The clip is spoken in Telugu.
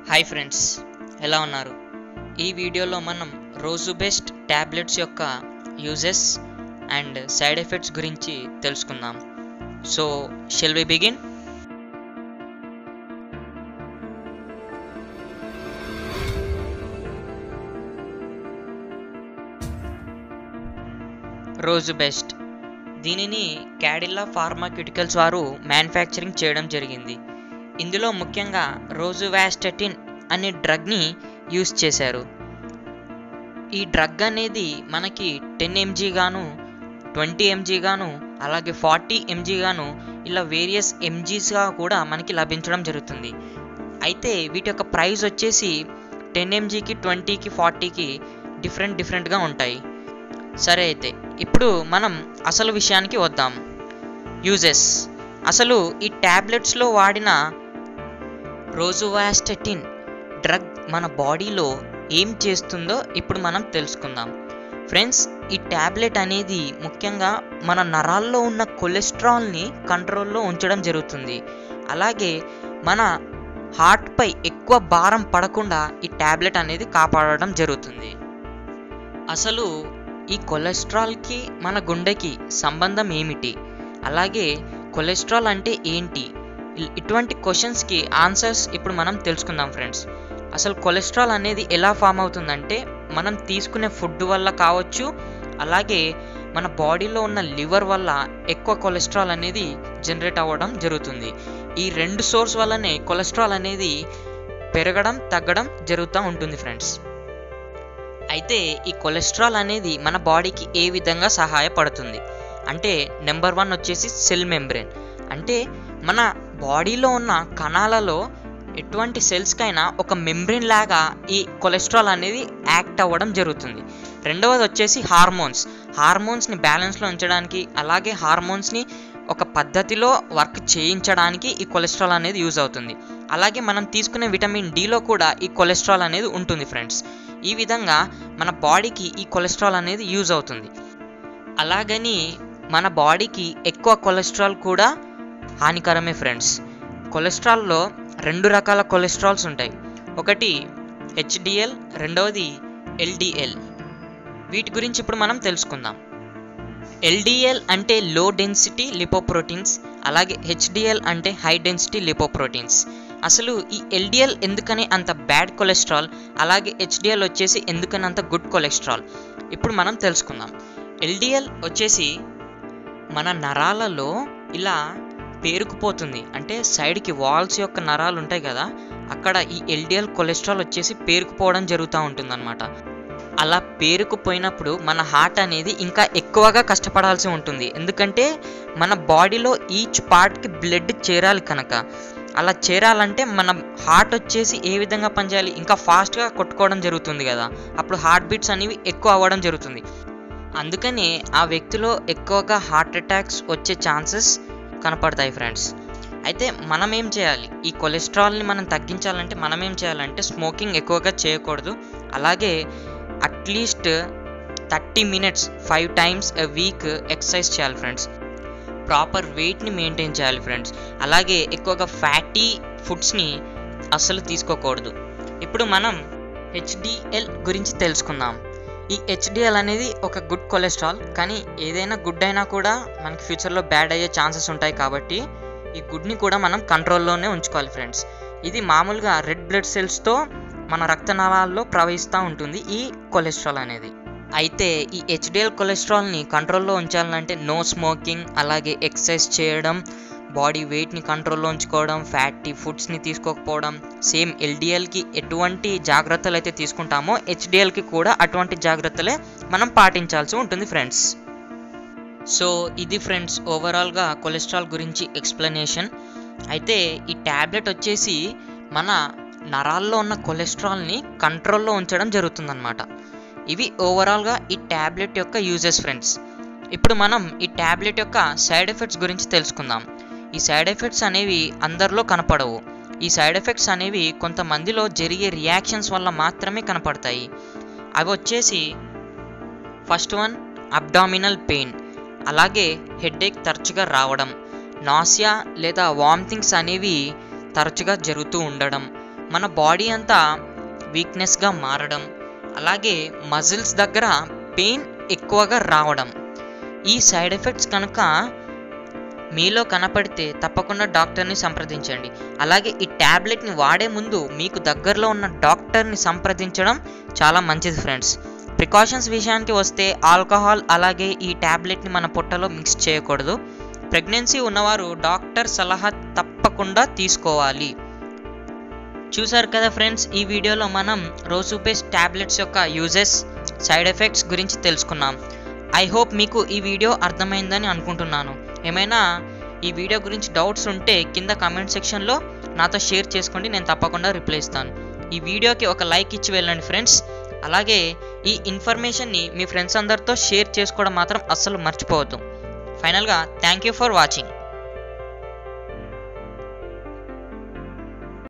హాయ్ ఫ్రెండ్స్ ఎలా ఉన్నారు ఈ వీడియోలో మనం రోజు బెస్ట్ ట్యాబ్లెట్స్ యొక్క యూజెస్ అండ్ సైడ్ ఎఫెక్ట్స్ గురించి తెలుసుకుందాం so shall we begin Rosubest దీనిని క్యాడిల్లా ఫార్మాక్యూటికల్స్ వారు మ్యానుఫ్యాక్చరింగ్ చేయడం జరిగింది ఇందులో ముఖ్యంగా రోజువాస్టటిన్ అనే డ్రగ్ని యూస్ చేశారు ఈ డ్రగ్ అనేది మనకి టెన్ ఎంజీ గాను ట్వంటీ ఎంజీ గాను అలాగే ఫార్టీ ఎంజీ గాను ఇలా వేరియస్ ఎంజీస్గా కూడా మనకి లభించడం జరుగుతుంది అయితే వీటి యొక్క ప్రైస్ వచ్చేసి టెన్ ఎంజీకి ట్వంటీకి ఫార్టీకి డిఫరెంట్ డిఫరెంట్గా ఉంటాయి సరే అయితే ఇప్పుడు మనం అసలు విషయానికి వద్దాం యూజెస్ అసలు ఈ ట్యాబ్లెట్స్లో వాడిన రోజువాస్టెటిన్ డ్రగ్ మన బాడీలో ఏం చేస్తుందో ఇప్పుడు మనం తెలుసుకుందాం ఫ్రెండ్స్ ఈ ట్యాబ్లెట్ అనేది ముఖ్యంగా మన నరాల్లో ఉన్న కొలెస్ట్రాల్ని కంట్రోల్లో ఉంచడం జరుగుతుంది అలాగే మన హార్ట్పై ఎక్కువ భారం పడకుండా ఈ ట్యాబ్లెట్ అనేది కాపాడడం జరుగుతుంది అసలు ఈ కొలెస్ట్రాల్కి మన గుండెకి సంబంధం ఏమిటి అలాగే కొలెస్ట్రాల్ అంటే ఏంటి ఇ- ఇటువంటి క్వశ్చన్స్కి ఆన్సర్స్ ఇప్పుడు మనం తెలుసుకుందాం ఫ్రెండ్స్ అసలు కొలెస్ట్రాల్ అనేది ఎలా ఫామ్ అవుతుందంటే మనం తీసుకునే ఫుడ్ వల్ల కావచ్చు అలాగే మన బాడీలో ఉన్న లివర్ వల్ల ఎక్కువ కొలెస్ట్రాల్ అనేది జనరేట్ అవ్వడం జరుగుతుంది ఈ రెండు సోర్స్ వల్లనే కొలెస్ట్రాల్ అనేది పెరగడం తగ్గడం జరుగుతూ ఉంటుంది ఫ్రెండ్స్ అయితే ఈ కొలెస్ట్రాల్ అనేది మన బాడీకి ఏ విధంగా సహాయపడుతుంది అంటే నెంబర్ వన్ వచ్చేసి సెల్ మెంబ్రెయిన్ అంటే మన బాడీలో ఉన్న కణాలలో ఎటువంటి సెల్స్కైనా ఒక మెంబ్రెయిన్ లాగా ఈ కొలెస్ట్రాల్ అనేది యాక్ట్ అవ్వడం జరుగుతుంది రెండవది వచ్చేసి హార్మోన్స్ హార్మోన్స్ని బ్యాలెన్స్లో ఉంచడానికి అలాగే హార్మోన్స్ని ఒక పద్ధతిలో వర్క్ చేయించడానికి ఈ కొలెస్ట్రాల్ అనేది యూజ్ అవుతుంది అలాగే మనం తీసుకునే విటమిన్ డిలో కూడా ఈ కొలెస్ట్రాల్ అనేది ఉంటుంది ఫ్రెండ్స్ ఈ విధంగా మన బాడీకి ఈ కొలెస్ట్రాల్ అనేది యూజ్ అవుతుంది అలాగని మన బాడీకి ఎక్కువ కొలెస్ట్రాల్ కూడా హానికరమే ఫ్రెండ్స్ కొలెస్ట్రాల్లో రెండు రకాల కొలెస్ట్రాల్స్ ఉంటాయి ఒకటి హెచ్డిఎల్ రెండవది ఎల్డిఎల్ వీటి గురించి ఇప్పుడు మనం తెలుసుకుందాం ఎల్డిఎల్ అంటే లో డెన్సిటీ లిపోప్రోటీన్స్ అలాగే హెచ్డిఎల్ అంటే హై డెన్సిటీ లిపోప్రోటీన్స్ అసలు ఈ ఎల్డిఎల్ ఎందుకని అంత బ్యాడ్ కొలెస్ట్రాల్ అలాగే హెచ్డిఎల్ వచ్చేసి ఎందుకని అంత గుడ్ కొలెస్ట్రాల్ ఇప్పుడు మనం తెలుసుకుందాం ఎల్డిఎల్ వచ్చేసి మన నరాలలో ఇలా పేరుకుపోతుంది అంటే సైడ్కి వాల్స్ యొక్క నరాలు ఉంటాయి కదా అక్కడ ఈ ఎల్డిఎల్ కొలెస్ట్రాల్ వచ్చేసి పేరుకుపోవడం జరుగుతూ ఉంటుందన్నమాట అలా పేరుకుపోయినప్పుడు మన హార్ట్ అనేది ఇంకా ఎక్కువగా కష్టపడాల్సి ఉంటుంది ఎందుకంటే మన బాడీలో ఈచ్ పార్ట్కి బ్లడ్ చేరాలి కనుక అలా చేరాలంటే మన హార్ట్ వచ్చేసి ఏ విధంగా పనిచేయాలి ఇంకా ఫాస్ట్గా కొట్టుకోవడం జరుగుతుంది కదా అప్పుడు హార్ట్ బీట్స్ అనేవి ఎక్కువ అవ్వడం జరుగుతుంది అందుకని ఆ వ్యక్తిలో ఎక్కువగా హార్ట్ అటాక్స్ వచ్చే ఛాన్సెస్ కనపడతాయి ఫ్రెండ్స్ అయితే మనం ఏం చేయాలి ఈ కొలెస్ట్రాల్ని మనం తగ్గించాలంటే మనం ఏం చేయాలంటే స్మోకింగ్ ఎక్కువగా చేయకూడదు అలాగే at least thirty minutes five times a week exercise చేయాలి ఫ్రెండ్స్ ప్రాపర్ వెయిట్ని మెయింటైన్ చేయాలి ఫ్రెండ్స్ అలాగే ఎక్కువగా ఫ్యాటీ ఫుడ్స్ని అస్సలు తీసుకోకూడదు ఇప్పుడు మనం హెచ్డిఎల్ గురించి తెలుసుకుందాం ఈ హెచ్డిఎల్ అనేది ఒక గుడ్ కొలెస్ట్రాల్ కానీ ఏదైనా గుడ్ అయినా కూడా మనకి ఫ్యూచర్లో బ్యాడ్ అయ్యే ఛాన్సెస్ ఉంటాయి కాబట్టి ఈ గుడ్ని కూడా మనం కంట్రోల్లోనే ఉంచుకోవాలి ఫ్రెండ్స్ ఇది మామూలుగా రెడ్ బ్లడ్ సెల్స్తో మన రక్తనాళాల్లో ప్రవహిస్తూ ఉంటుంది ఈ కొలెస్ట్రాల్ అనేది అయితే ఈ హెచ్డిఎల్ కొలెస్ట్రాల్ని కంట్రోల్లో ఉంచాలంటే నో స్మోకింగ్ అలాగే ఎక్సర్సైజ్ చేయడం బాడీ వెయిట్ని కంట్రోల్లో ఉంచుకోవడం ఫ్యాటీ ఫుడ్స్ని తీసుకోకపోవడం సేమ్ ఎల్డిఎల్కి ఎటువంటి జాగ్రత్తలు అయితే తీసుకుంటామో హెచ్డిఎల్కి కూడా అటువంటి జాగ్రత్తలే మనం పాటించాల్సి ఉంటుంది ఫ్రెండ్స్ సో ఇది ఫ్రెండ్స్ ఓవరాల్గా కొలెస్ట్రాల్ గురించి ఎక్స్ప్లెనేషన్ అయితే ఈ ట్యాబ్లెట్ వచ్చేసి మన నరాల్లో ఉన్న కొలెస్ట్రాల్ని కంట్రోల్లో ఉంచడం జరుగుతుందన్నమాట ఇవి ఓవరాల్గా ఈ ట్యాబ్లెట్ యొక్క యూజెస్ ఫ్రెండ్స్ ఇప్పుడు మనం ఈ ట్యాబ్లెట్ యొక్క సైడ్ ఎఫెక్ట్స్ గురించి తెలుసుకుందాం ఈ సైడ్ ఎఫెక్ట్స్ అనేవి అందరిలో కనపడవు ఈ సైడ్ ఎఫెక్ట్స్ అనేవి కొంతమందిలో జరిగే రియాక్షన్స్ వల్ల మాత్రమే కనపడతాయి అవి వచ్చేసి ఫస్ట్ వన్ అబ్డామినల్ పెయిన్ అలాగే హెడేక్ తరచుగా రావడం నాసియా లేదా వామిటింగ్స్ అనేవి తరచుగా జరుగుతూ ఉండడం మన బాడీ అంతా వీక్నెస్గా మారడం అలాగే మజిల్స్ దగ్గర పెయిన్ ఎక్కువగా రావడం ఈ సైడ్ ఎఫెక్ట్స్ కనుక మీలో కనపడితే తప్పకుండా డాక్టర్ని సంప్రదించండి అలాగే ఈ ట్యాబ్లెట్ని వాడే ముందు మీకు దగ్గరలో ఉన్న డాక్టర్ని సంప్రదించడం చాలా మంచిది ఫ్రెండ్స్ ప్రికాషన్స్ విషయానికి వస్తే ఆల్కహాల్ అలాగే ఈ ట్యాబ్లెట్ని మన పొట్టలో మిక్స్ చేయకూడదు ప్రెగ్నెన్సీ ఉన్నవారు డాక్టర్ సలహా తప్పకుండా తీసుకోవాలి చూసారు కదా ఫ్రెండ్స్ ఈ వీడియోలో మనం రోసుపేస్ ట్యాబ్లెట్స్ యొక్క యూజెస్ సైడ్ ఎఫెక్ట్స్ గురించి తెలుసుకున్నాం ఐ హోప్ మీకు ఈ వీడియో అర్థమైందని అనుకుంటున్నాను ఏమైనా ఈ వీడియో గురించి డౌట్స్ ఉంటే కింద కామెంట్ సెక్షన్లో నాతో షేర్ చేసుకోండి నేను తప్పకుండా రిప్లై ఇస్తాను ఈ వీడియోకి ఒక లైక్ ఇచ్చి వెళ్ళండి ఫ్రెండ్స్ అలాగే ఈ ఇన్ఫర్మేషన్ని మీ ఫ్రెండ్స్ అందరితో షేర్ చేసుకోవడం మాత్రం అస్సలు మర్చిపోవద్దు ఫైనల్గా థ్యాంక్ యూ ఫర్ వాచింగ్